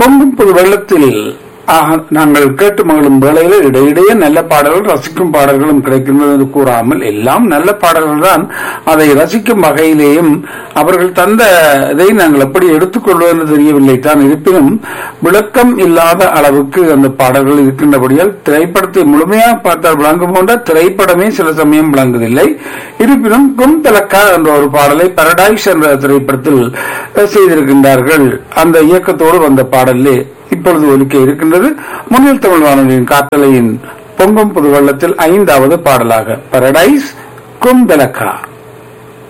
பொங்கும் புது வெள்ளத்தில் ஆக, நாங்கள் கேட்டு மகளும் வேளையில இடையிடையே நல்ல பாடல்கள் ரசிக்கும் பாடல்களும் கிடைக்கின்றது என்று கூறாமல் எல்லாம் நல்ல பாடல்கள் தான் அதை ரசிக்கும் வகையிலேயும் அவர்கள் தந்த இதை நாங்கள் எப்படி எடுத்துக்கொள்வது என்று தெரியவில்லை தான் இருப்பினும் விளக்கம் இல்லாத அளவுக்கு அந்த பாடல்கள் இருக்கின்றபடியால் திரைப்படத்தை முழுமையாக பார்த்தால் விளங்கும் போன்ற திரைப்படமே சில சமயம் விளங்குவதில்லை இருப்பினும் கும் தலக்கா என்ற ஒரு பாடலை பரடைஸ் என்ற திரைப்படத்தில் அஹ், செய்திருக்கின்றார்கள் அந்த இயக்கத்தோடு வந்த பாடலே இப்பொழுது ஒலிக்க இருக்கின்றது முன்னில் தமிழ் வானொலியின் காத்தலையின் பொங்கும் புது வெள்ளத்தில் ஐந்தாவது பாடலாக பரடைஸ் குந்தலக்கா